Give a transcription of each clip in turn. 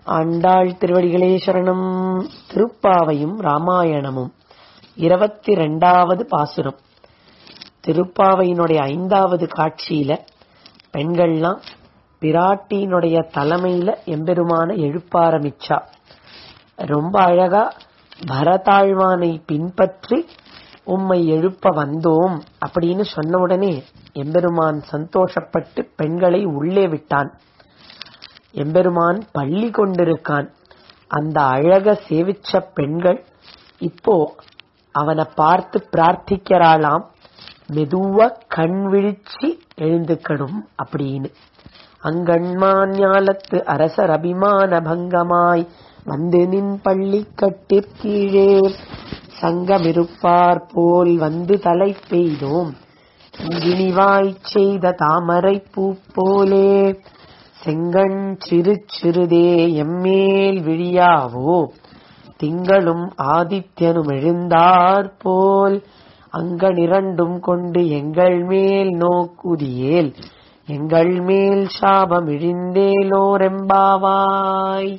ஆண்டாள் திருவடிகளே சரணம் திருப்பாவையும் ராமாயணமும் இருபத்தி ரெண்டாவது பாசுரம் திருப்பாவையினுடைய ஐந்தாவது காட்சியில பெண்கள்லாம் பிராட்டியினுடைய தலைமையில எம்பெருமான எழுப்ப ஆரம்பிச்சா ரொம்ப அழகா பரதாழ்வானை பின்பற்றி உம்மை எழுப்ப வந்தோம் அப்படின்னு சொன்ன உடனே எம்பெருமான் சந்தோஷப்பட்டு பெண்களை உள்ளே விட்டான் எம்பெருமான் பள்ளி கொண்டிருக்கான் அந்த அழக சேவிச்ச பெண்கள் இப்போ அவனை பார்த்து பிரார்த்திக்கிறாளாம் மெதுவா கண் விழிச்சு எழுந்துக்கணும் அப்படின்னு அங்கண்மான் ஞாலத்து அரசர் அபிமான பங்கமாய் வந்து நின் பள்ளி கட்டிற்கீழே சங்கமிருப்பார் போல் வந்து தலை பெய்தோம் கிணிவாய் செய்த தாமரை பூ போலே செங்கண் சிறு சிறுதே எம்மேல் விழியாவோ திங்களும் ஆதித்யனும் எழுந்தார் போல் அங்கனிரண்டும் கொண்டு எங்கள் மேல் நோக்குதியேல் எங்கள் மேல் சாபம் இழிந்தேலோரெம்பாவாய்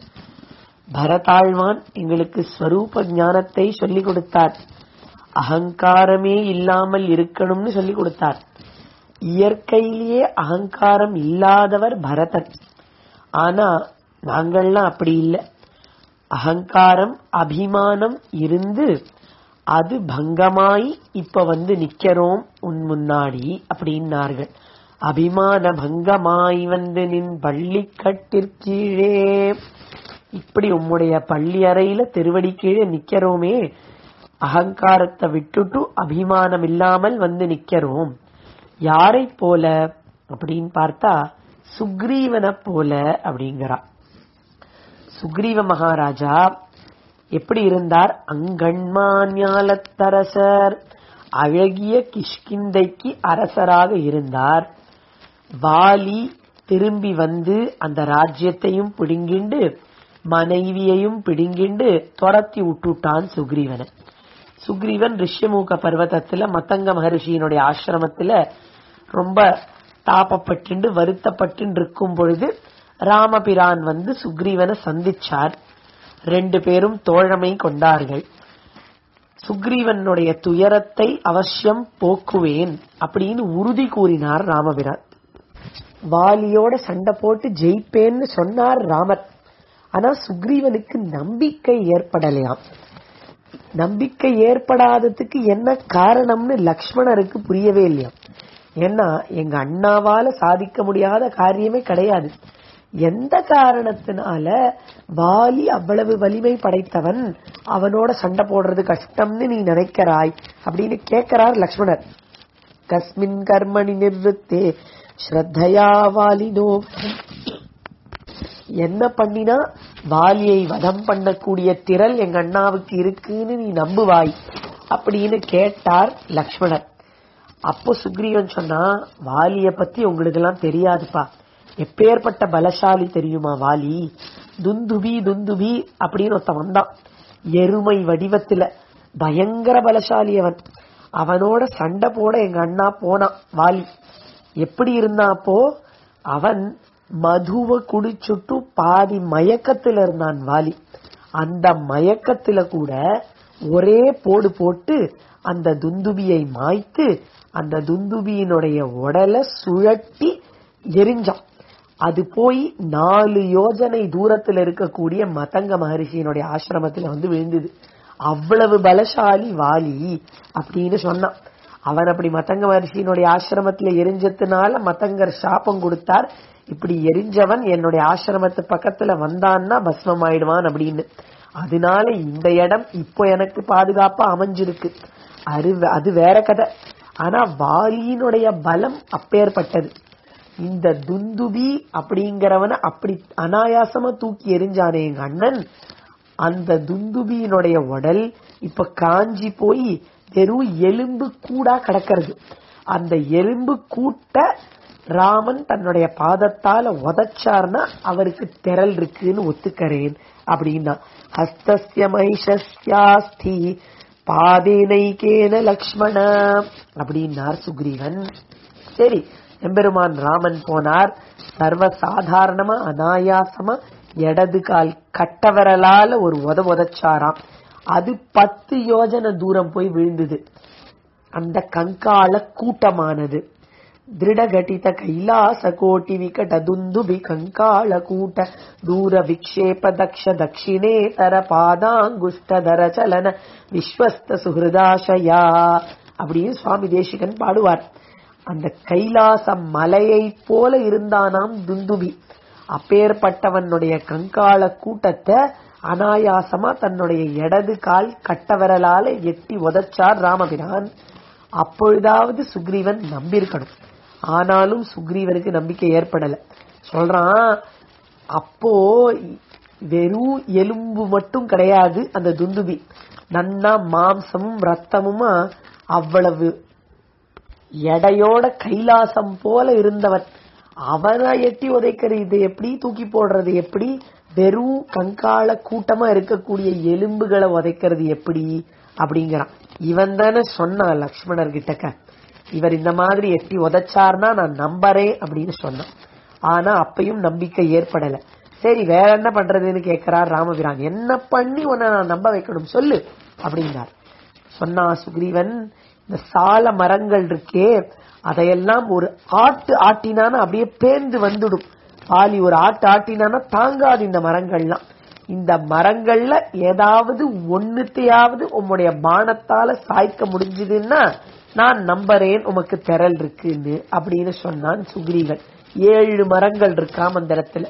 பரதாழ்வான் எங்களுக்கு ஸ்வரூப ஞானத்தை சொல்லிக் கொடுத்தார் அகங்காரமே இல்லாமல் இருக்கணும்னு சொல்லிக் கொடுத்தார் இயற்கையிலேயே அகங்காரம் இல்லாதவர் பரதன் ஆனா நாங்கள்லாம் அப்படி இல்லை அகங்காரம் அபிமானம் இருந்து அது பங்கமாய் இப்ப வந்து நிக்கிறோம் உன் முன்னாடி அப்படின்னார்கள் அபிமான பங்கமாய் வந்து நின் பள்ளி கட்டிற்கீழே இப்படி உம்முடைய பள்ளி அறையில திருவடி கீழே நிக்கிறோமே அகங்காரத்தை விட்டுட்டு அபிமானம் இல்லாமல் வந்து நிக்கிறோம் யாரை போல அப்படின்னு பார்த்தா சுக்ரீவனை போல அப்படிங்கிறா சுக்ரீவ மகாராஜா எப்படி இருந்தார் அங்கண்மான்யாலத்தரசர் அழகிய கிஷ்கிந்தைக்கு அரசராக இருந்தார் வாலி திரும்பி வந்து அந்த ராஜ்யத்தையும் பிடுங்கிண்டு மனைவியையும் பிடுங்கிண்டு துரத்தி விட்டுட்டான் சுக்ரீவனை சுக்ரீவன் ரிஷ்யமூக பர்வதத்துல மத்தங்க மகரிஷியினுடைய ஆசிரமத்துல ரொம்ப தாப்பப்பட்டு வருத்தப்பட்டு இருக்கும் பொழுது ராமபிரான் வந்து சுக்ரீவனை சந்திச்சார் ரெண்டு பேரும் தோழமை கொண்டார்கள் சுக்ரீவனுடைய துயரத்தை அவசியம் போக்குவேன் அப்படின்னு உறுதி கூறினார் ராமபிரான் வாலியோட சண்டை போட்டு ஜெயிப்பேன்னு சொன்னார் ராமர் ஆனா சுக்ரீவனுக்கு நம்பிக்கை ஏற்படலையாம் நம்பிக்கை ஏற்படாததுக்கு என்ன காரணம்னு லக்ஷ்மணருக்கு புரியவே இல்லையா ஏன்னா எங்க அண்ணாவால சாதிக்க முடியாத காரியமே கிடையாது எந்த காரணத்தினால வாலி அவ்வளவு வலிமை படைத்தவன் அவனோட சண்டை போடுறது கஷ்டம்னு நீ நினைக்கிறாய் அப்படின்னு கேட்கிறார் லக்ஷ்மணர் கஸ்மின் கர்மணி நிர்வத்தே ஸ்ரத்தையா வாலினோ என்ன பண்ணினா வாலியை வதம் பண்ணக்கூடிய திரள் எங்க அண்ணாவுக்கு இருக்குன்னு நீ நம்புவாய் அப்படின்னு கேட்டார் லக்ஷ்மணர் அப்போ சுக்ரீவன் சொன்னா வாலிய பத்தி உங்களுக்கு எல்லாம் தெரியாதுப்பா எப்பேற்பட்ட பலசாலி தெரியுமா வாலி துந்துபி துந்துபி அப்படின்னு ஒருத்தன் வந்தான் எருமை வடிவத்துல பயங்கர பலசாலி அவன் அவனோட சண்டை போட எங்க அண்ணா போனான் வாலி எப்படி இருந்தான் அப்போ அவன் மதுவை குடிச்சுட்டு பாதி மயக்கத்துல இருந்தான் வாலி அந்த மயக்கத்துல கூட ஒரே போடு போட்டு அந்த துந்துபியை மாய்த்து அந்த துந்துபியினுடைய உடலை சுழட்டி எரிஞ்சான் அது போய் நாலு யோஜனை தூரத்துல இருக்கக்கூடிய மதங்க மகரிஷியினுடைய ஆசிரமத்துல வந்து விழுந்தது அவ்வளவு பலசாலி வாலி அப்படின்னு சொன்னான் அவன் அப்படி மத்தங்க மகர்ஷியினுடைய ஆசிரமத்துல எரிஞ்சதுனால மத்தங்கர் சாபம் கொடுத்தார் இப்படி எரிஞ்சவன் என்னுடைய ஆசிரமத்து பக்கத்துல வந்தான்னா பஸ்மம் ஆயிடுவான் அப்படின்னு அதனால இந்த இடம் இப்போ எனக்கு பாதுகாப்பா அமைஞ்சிருக்கு அது அது வேற கதை ஆனா வாலியினுடைய பலம் அப்பேற்பட்டது இந்த துந்துபி அப்படிங்கிறவன அப்படி அனாயாசமா தூக்கி எரிஞ்சானே எங்க அண்ணன் அந்த துந்துபியினுடைய உடல் இப்ப காஞ்சி போய் வெறும் எலும்பு கூடா கிடக்கிறது அந்த எலும்பு கூட்ட ராமன் தன்னுடைய பாதத்தால உதச்சார்னா அவருக்கு திரள் இருக்குன்னு ஒத்துக்கறேன் அப்படின்னா ஹஸ்தஸ்ய மைஷஸ்யாஸ்தி பாதேனைக்கேன லக்ஷ்மண அப்படின்னார் சுக்ரீவன் சரி எம்பெருமான் ராமன் போனார் சர்வ சாதாரணமா அனாயாசமா இடது கால் கட்டவரலால ஒரு உத உதச்சாராம் அது பத்து யோஜன தூரம் போய் விழுந்தது அந்த கங்காள கூட்டமானது ದೃಢಘಟಿತ ಕೈಲಾಸ ಕೋಟಿ ವಿಕಟ ದುಂದುಬಿ ಕಂಕಾಳ ಕೂಟ ದೂರ ವಿಕ್ಷೇಪ ದಕ್ಷ ದಕ್ಷಿಣೇತರ பாதாங்குஷ்டதர சலன விஸ்வஸ்த சுஹிருதாசயா அப்படின்னு சுவாமி தேசிகன் பாடுவார் அந்த கைலாச மலையை போல இருந்தானாம் துந்துபி அப்பேற்பட்டவனுடைய கங்காள கூட்டத்தை அனாயாசமா தன்னுடைய இடது கால் கட்டவரலால எட்டி உதச்சார் ராமபிரான் அப்பொழுதாவது சுக்ரீவன் நம்பியிருக்கணும் ஆனாலும் சுக்ரீவனுக்கு நம்பிக்கை ஏற்படல சொல்றான் அப்போ வெறும் எலும்பு மட்டும் கிடையாது அந்த துந்துபி நன்னா மாம்சமும் ரத்தமுமா அவ்வளவு எடையோட கைலாசம் போல இருந்தவன் அவனை எட்டி உதைக்கிறது இது எப்படி தூக்கி போடுறது எப்படி வெறும் கங்காள கூட்டமா இருக்கக்கூடிய எலும்புகளை உதைக்கிறது எப்படி அப்படிங்கிறான் இவன் தானே சொன்னான் லக்ஷ்மணர் கிட்டக்க இவர் இந்த மாதிரி எட்டி உதைச்சார்னா நான் நம்பறேன் அப்படின்னு சொன்னான் ஆனா அப்பயும் நம்பிக்கை ஏற்படல சரி வேற என்ன பண்றதுன்னு கேட்கிறார் ராமபிரான் என்ன பண்ணி உன்னை நான் நம்ப வைக்கணும் சொல்லு அப்படின்னார் சொன்னா சுக்ரீவன் இந்த சால மரங்கள் இருக்கே அதையெல்லாம் ஒரு ஆட்டு ஆட்டினான அப்படியே பேந்து வந்துடும் பாலி ஒரு ஆட்டு ஆட்டினானா தாங்காது இந்த மரங்கள்லாம் இந்த மரங்கள்ல ஏதாவது ஒன்னுத்தையாவது உம்முடைய பானத்தால சாய்க்க முடிஞ்சதுன்னா நான் நம்புறேன் உமக்கு திரள் இருக்குன்னு அப்படின்னு சொன்னான் சுக்ரீவன் ஏழு மரங்கள் இருக்காம் அந்த இடத்துல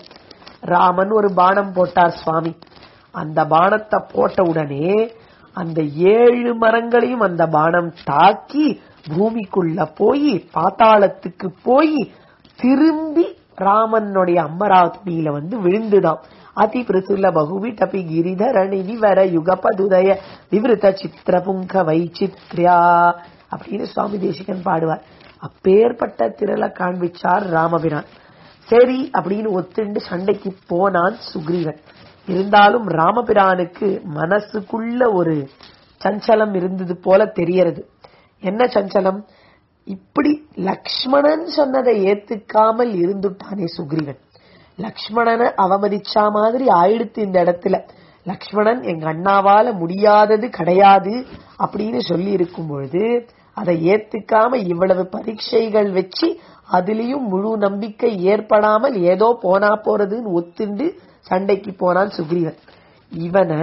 ராமன் ஒரு பானம் போட்டார் சுவாமி அந்த பானத்தை போட்ட உடனே அந்த ஏழு மரங்களையும் அந்த பானம் தாக்கி பூமிக்குள்ள போய் பாத்தாளத்துக்கு போய் திரும்பி ராமனுடைய அம்மராத்மியில வந்து விழுந்துதாம் அதி பிரசுல பகுவிட்டபி கிரிதரணி விவர யுகபதுதய விவருத்த சித்திரபுங்க வைச்சித்ரியா அப்படின்னு சுவாமி தேசிகன் பாடுவார் அப்பேற்பட்ட திரளை காண்பிச்சார் ராமபிரான் சரி அப்படின்னு ஒத்துண்டு சண்டைக்கு போனான் சுக்ரீவன் இருந்தாலும் ராமபிரானுக்கு மனசுக்குள்ள ஒரு சஞ்சலம் இருந்தது போல தெரியறது என்ன சஞ்சலம் இப்படி லக்ஷ்மணன் சொன்னதை ஏத்துக்காமல் இருந்துட்டானே சுக்ரீவன் லக்ஷ்மணனை அவமதிச்சா மாதிரி ஆயிடுத்து இந்த இடத்துல லக்ஷ்மணன் எங்க அண்ணாவால முடியாதது கிடையாது அப்படின்னு சொல்லி இருக்கும் பொழுது அதை ஏத்துக்காம இவ்வளவு பரீட்சைகள் வச்சு அதுலயும் முழு நம்பிக்கை ஏற்படாமல் ஏதோ போனா போறதுன்னு ஒத்துண்டு சண்டைக்கு போனான் சுக்ரீவன் இவனை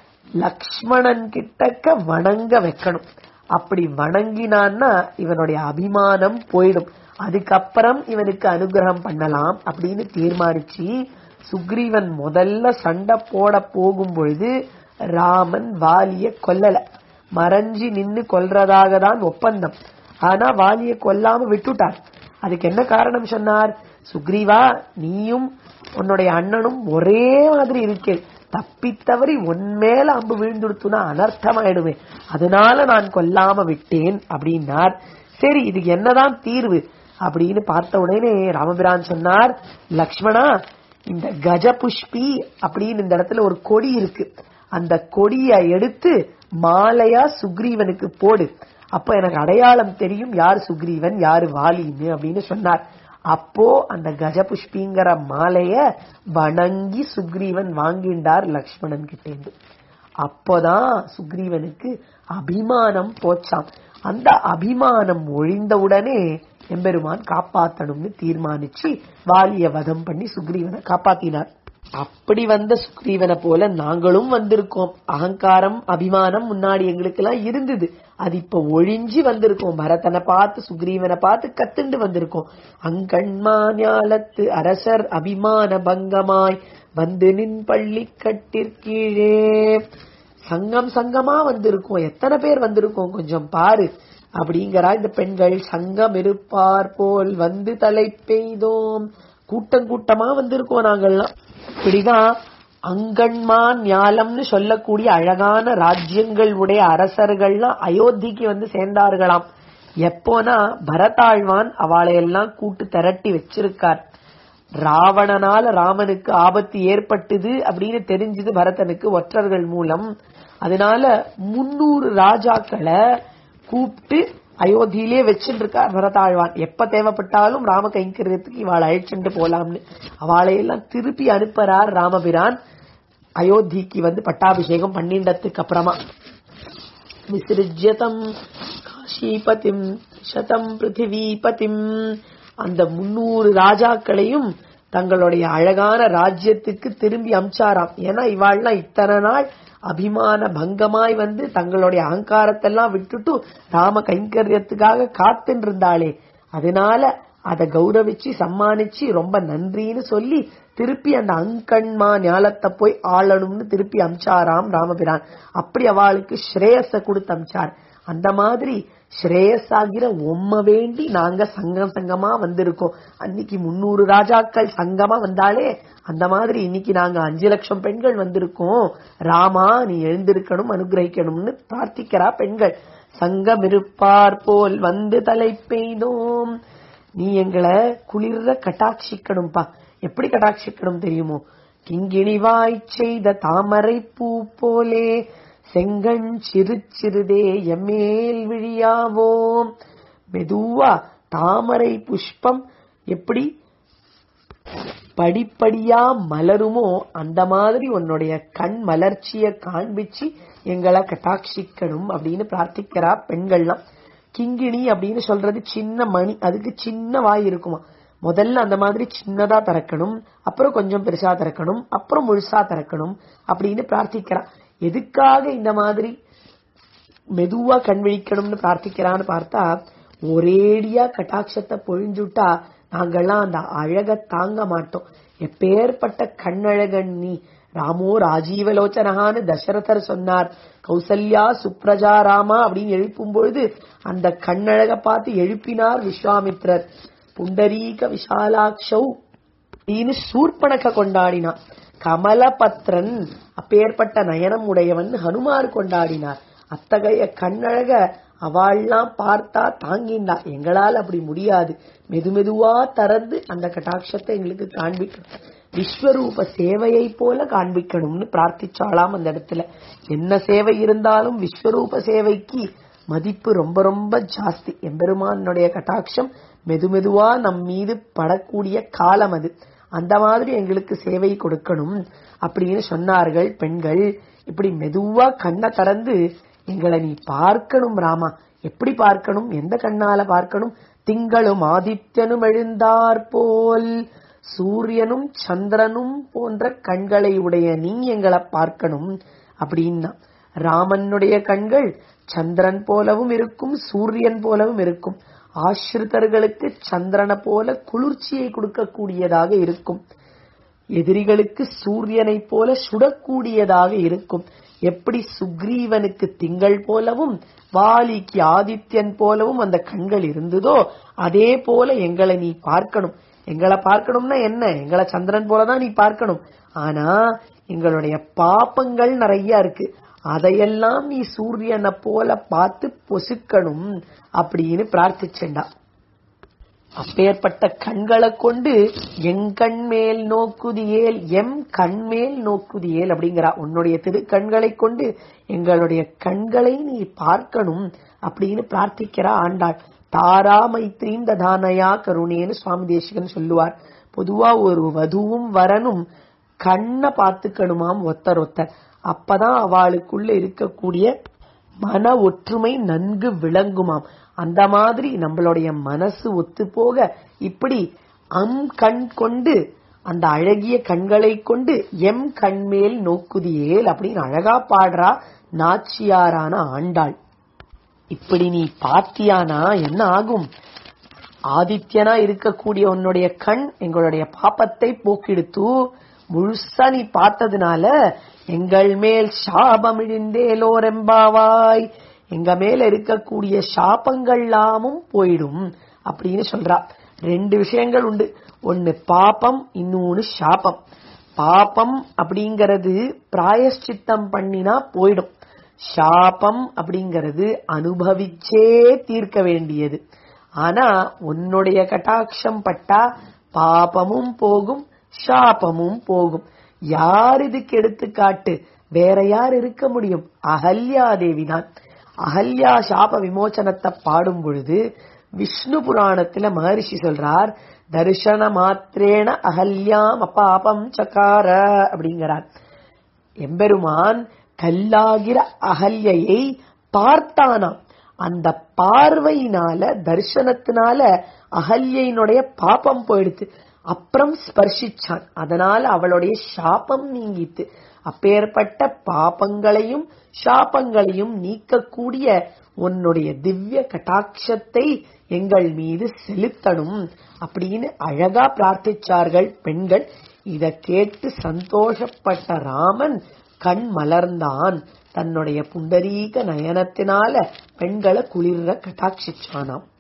லக்ஷ்மணன் கிட்டக்க வணங்க வைக்கணும் அப்படி வணங்கினான்னா இவனுடைய அபிமானம் போயிடும் அதுக்கப்புறம் இவனுக்கு அனுகிரகம் பண்ணலாம் அப்படின்னு தீர்மானிச்சு சுக்ரீவன் முதல்ல சண்டை போட போகும் பொழுது ராமன் வாலிய கொல்லல மறைஞ்சி நின்னு கொல்றதாக தான் ஒப்பந்தம் ஆனா வாலிய கொல்லாம விட்டுட்டார் அதுக்கு என்ன காரணம் சொன்னார் சுக்ரீவா நீயும் உன்னுடைய அண்ணனும் ஒரே மாதிரி இருக்கே தப்பித்தவறி உன்மேல அம்பு விழுந்துடுத்துனா அனர்த்தமாயிடுமே அதனால நான் கொல்லாம விட்டேன் அப்படின்னார் சரி இதுக்கு என்னதான் தீர்வு அப்படின்னு பார்த்த உடனே ராமபிரான் சொன்னார் லக்ஷ்மணா இந்த கஜ புஷ்பி அப்படின்னு இந்த இடத்துல ஒரு கொடி இருக்கு அந்த கொடியை எடுத்து மாலையா சுக்ரீவனுக்கு போடு அப்ப எனக்கு அடையாளம் தெரியும் யார் சுக்ரீவன் யாரு வாலின்னு அப்படின்னு சொன்னார் அப்போ அந்த கஜபுஷ்பிங்கிற மாலைய வணங்கி சுக்ரீவன் வாங்கிண்டார் லக்ஷ்மணன் கிட்டேந்து அப்போதான் சுக்ரீவனுக்கு அபிமானம் போச்சாம் அந்த அபிமானம் ஒழிந்தவுடனே எம்பெருமான் காப்பாத்தணும்னு தீர்மானிச்சு வாலிய வதம் பண்ணி சுக்ரீவனை காப்பாத்தினார் அப்படி வந்த சுக்ரீவனை போல நாங்களும் வந்திருக்கோம் அகங்காரம் அபிமானம் முன்னாடி எங்களுக்கு எல்லாம் இருந்தது அது இப்ப ஒழிஞ்சு வந்திருக்கோம் பரதனை பார்த்து சுக்ரீவனை பார்த்து கத்துண்டு வந்திருக்கோம் அங்கண்மா ஞாலத்து அரசர் அபிமான பங்கமாய் வந்து நின் பள்ளி கட்டிற்கீழே சங்கம் சங்கமா வந்திருக்கோம் எத்தனை பேர் வந்திருக்கோம் கொஞ்சம் பாரு அப்படிங்கிறா இந்த பெண்கள் சங்கம் இருப்பார் போல் வந்து தலை பெய்தோம் கூட்டம் கூட்டமா வந்திருக்கோம் நாங்கள்லாம் இப்படிதான் அங்கன்மான் ஞாலம்னு சொல்லக்கூடிய அழகான ராஜ்யங்கள் உடைய அரசர்கள்லாம் அயோத்திக்கு வந்து சேர்ந்தார்களாம் எப்போனா பரதாழ்வான் அவளையெல்லாம் கூட்டு திரட்டி வச்சிருக்கார் ராவணனால ராமனுக்கு ஆபத்து ஏற்பட்டது அப்படின்னு தெரிஞ்சது பரதனுக்கு ஒற்றர்கள் மூலம் அதனால முன்னூறு ராஜாக்களை கூப்பிட்டு அயோத்தியிலே வச்சுட்டு இருக்கார் பரதாழ்வான் எப்ப தேவைப்பட்டாலும் ராம கைங்கரியத்துக்கு இவாளை அழைச்சிட்டு போலாம்னு அவளை எல்லாம் திருப்பி அனுப்புறார் ராமபிரான் அயோத்திக்கு வந்து பட்டாபிஷேகம் பண்ணிண்டதுக்கு அப்புறமா விசிருஜ்யதம் காஷிபதிம் சதம் பிருத்திவிபதிம் அந்த முன்னூறு ராஜாக்களையும் தங்களுடைய அழகான ராஜ்யத்துக்கு திரும்பி அமிச்சாராம் ஏன்னா இவாள்லாம் இத்தனை நாள் அபிமான பங்கமாய் வந்து தங்களுடைய அகங்காரத்தெல்லாம் விட்டுட்டு ராம கைங்கரியத்துக்காக காத்துன்னு இருந்தாளே அதனால அதை கௌரவிச்சு சம்மானிச்சு ரொம்ப நன்றின்னு சொல்லி திருப்பி அந்த அங்கண்மா ஞாலத்தை போய் ஆளணும்னு திருப்பி அமிச்சாராம் ராமபிரான் அப்படி அவளுக்கு ஸ்ரேயஸ கொடுத்து அமிச்சார் அந்த மாதிரி ஸ்ரேயஸாகிற உம்ம வேண்டி நாங்க சங்கம் சங்கமா வந்திருக்கோம் அன்னைக்கு முன்னூறு ராஜாக்கள் சங்கமா வந்தாலே அந்த மாதிரி இன்னைக்கு நாங்க அஞ்சு லட்சம் பெண்கள் வந்திருக்கோம் ராமா நீ எழுந்திருக்கணும் அனுகிரகிக்கணும்னு பிரார்த்திக்கிறா பெண்கள் சங்கம் இருப்பார் போல் வந்து தலை பெய்தோம் நீ எங்களை குளிர கட்டாட்சிக்கணும்பா எப்படி கட்டாட்சிக்கணும் தெரியுமோ கிங்கிணிவாய் செய்த தாமரை பூ போலே செங்கண் சிறு சிறுதே எம்மேல் விழியாவோம் மெதுவா தாமரை புஷ்பம் எப்படி படிப்படியா மலருமோ அந்த மாதிரி உன்னுடைய கண் மலர்ச்சிய காண்பிச்சு எங்களை கட்டாட்சிக்கணும் அப்படின்னு பிரார்த்திக்கிறா பெண்கள்லாம் கிங்கிணி அப்படின்னு சொல்றது சின்ன மணி அதுக்கு சின்ன வாய் இருக்குமா முதல்ல அந்த மாதிரி சின்னதா திறக்கணும் அப்புறம் கொஞ்சம் பெருசா திறக்கணும் அப்புறம் முழுசா திறக்கணும் அப்படின்னு பிரார்த்திக்கிறா எதுக்காக இந்த மாதிரி மெதுவா கண் விழிக்கணும்னு பிரார்த்திக்கிறான்னு பார்த்தா ஒரேடியா கட்டாட்சத்தை பொழிஞ்சுட்டா நாங்கெல்லாம் அந்த அழக தாங்க மாட்டோம் எப்பேற்பட்ட கண்ணழகன் நீ ராமோ ராஜீவலோச்சனகான்னு தசரதர் சொன்னார் கௌசல்யா சுப்ரஜா ராமா அப்படின்னு எழுப்பும் பொழுது அந்த கண்ணழக பார்த்து எழுப்பினார் விஸ்வாமித்ரர் புண்டரீக விஷாலாட்சௌ அப்படின்னு சூர்பணக்க கொண்டாடினான் கமலபத்ரன் அப்பேற்பட்ட நயனம் உடையவன் ஹனுமார் கொண்டாடினார் அத்தகைய கண்ணழக அவள்லாம் பார்த்தா தாங்கிண்டா எங்களால் அப்படி முடியாது மெதுமெதுவா திறந்து அந்த கட்டாட்சத்தை எங்களுக்கு காண்பிக்கணும் விஸ்வரூப சேவையை போல காண்பிக்கணும்னு பிரார்த்திச்சாலாம் அந்த இடத்துல என்ன சேவை இருந்தாலும் விஸ்வரூப சேவைக்கு மதிப்பு ரொம்ப ரொம்ப ஜாஸ்தி எம்பெருமானுடைய கட்டாட்சம் மெதுமெதுவா நம் மீது படக்கூடிய காலம் அது அந்த மாதிரி எங்களுக்கு சேவை கொடுக்கணும் அப்படின்னு சொன்னார்கள் பெண்கள் இப்படி மெதுவா கண்ணை திறந்து எங்களை நீ பார்க்கணும் ராமா எப்படி பார்க்கணும் எந்த கண்ணால பார்க்கணும் திங்களும் ஆதித்யனும் எழுந்தார் போல் சூரியனும் சந்திரனும் போன்ற கண்களை உடைய நீ எங்களை பார்க்கணும் அப்படின்னா ராமனுடைய கண்கள் சந்திரன் போலவும் இருக்கும் சூரியன் போலவும் இருக்கும் ஆசிரிதர்களுக்கு சந்திரனை போல குளிர்ச்சியை கொடுக்கக்கூடியதாக இருக்கும் எதிரிகளுக்கு சூரியனை போல சுடக்கூடியதாக இருக்கும் எப்படி சுக்ரீவனுக்கு திங்கள் போலவும் வாலிக்கு ஆதித்யன் போலவும் அந்த கண்கள் இருந்ததோ அதே போல எங்களை நீ பார்க்கணும் எங்களை பார்க்கணும்னா என்ன எங்களை சந்திரன் போலதான் நீ பார்க்கணும் ஆனா எங்களுடைய பாப்பங்கள் நிறைய இருக்கு அதையெல்லாம் நீ சூரியனை போல பார்த்து பொசுக்கணும் அப்படின்னு பிரார்த்திச்சண்டா அப்பேற்பட்ட கண்களை கொண்டு என் கண் மேல் நோக்குதியேல் எம் கண் மேல் நோக்குதியேல் அப்படிங்கிறா உன்னுடைய திருக்கண்களை கொண்டு எங்களுடைய கண்களை நீ பார்க்கணும் அப்படின்னு பிரார்த்திக்கிறா ஆண்டாள் தாரா மைத்ரீம் ததானயா கருணேன்னு சுவாமி தேசிகன் சொல்லுவார் பொதுவா ஒரு வதுவும் வரனும் கண்ணை பார்த்துக்கணுமாம் ஒத்தர் ஒத்தர் அப்பதான் அவளுக்குள்ள இருக்கக்கூடிய மன ஒற்றுமை நன்கு விளங்குமாம் அந்த மாதிரி நம்மளுடைய மனசு ஒத்து போக இப்படி அம் கண் கொண்டு அந்த அழகிய கண்களை கொண்டு எம் கண்மேல் நோக்குதியேல் அப்படின்னு அழகா பாடுறா நாச்சியாரான ஆண்டாள் இப்படி நீ பாத்தியானா என்ன ஆகும் ஆதித்யனா இருக்கக்கூடிய உன்னுடைய கண் எங்களுடைய பாப்பத்தை போக்கெடுத்து முழுசா நீ பார்த்ததுனால எங்கள் மேல் சாபம் இழிந்தேலோரெம்பாவாய் எங்க மேல இருக்கக்கூடிய சாபங்கள்லாமும் போயிடும் அப்படின்னு சொல்றா ரெண்டு விஷயங்கள் உண்டு ஒன்னு பாப்பம் இன்னொன்னு சாபம் பாப்பம் அப்படிங்கறது பிராயஷ்சித்தம் பண்ணினா போயிடும் சாபம் அப்படிங்கறது அனுபவிச்சே தீர்க்க வேண்டியது ஆனா உன்னுடைய கட்டாட்சம் பட்டா பாபமும் போகும் சாபமும் போகும் யார் இதுக்கு எடுத்துக்காட்டு வேற யார் இருக்க முடியும் அகல்யா தேவி தான் அகல்யா சாப விமோச்சனத்தை பாடும் பொழுது விஷ்ணு புராணத்துல மகரிஷி சொல்றார் தரிசன மாத்திரேன அகல்யாம் அப்பாபம் சக்கார அப்படிங்கிறார் எம்பெருமான் கல்லாகிற அகல்யை பார்த்தானாம் அந்த பார்வையினால தரிசனத்தினால அகல்யினுடைய பாப்பம் போயிடுத்து அப்புறம் ஸ்பர்ஷிச்சான் அதனால அவளுடைய சாபம் நீங்கித்து அப்பேற்பட்ட பாபங்களையும் சாபங்களையும் நீக்கக்கூடிய உன்னுடைய திவ்ய கட்டாட்சத்தை எங்கள் மீது செலுத்தணும் அப்படின்னு அழகா பிரார்த்திச்சார்கள் பெண்கள் இத கேட்டு சந்தோஷப்பட்ட ராமன் கண் மலர்ந்தான் தன்னுடைய புண்டரீக நயனத்தினால பெண்களை குளிர கட்டாட்சிச்சானாம்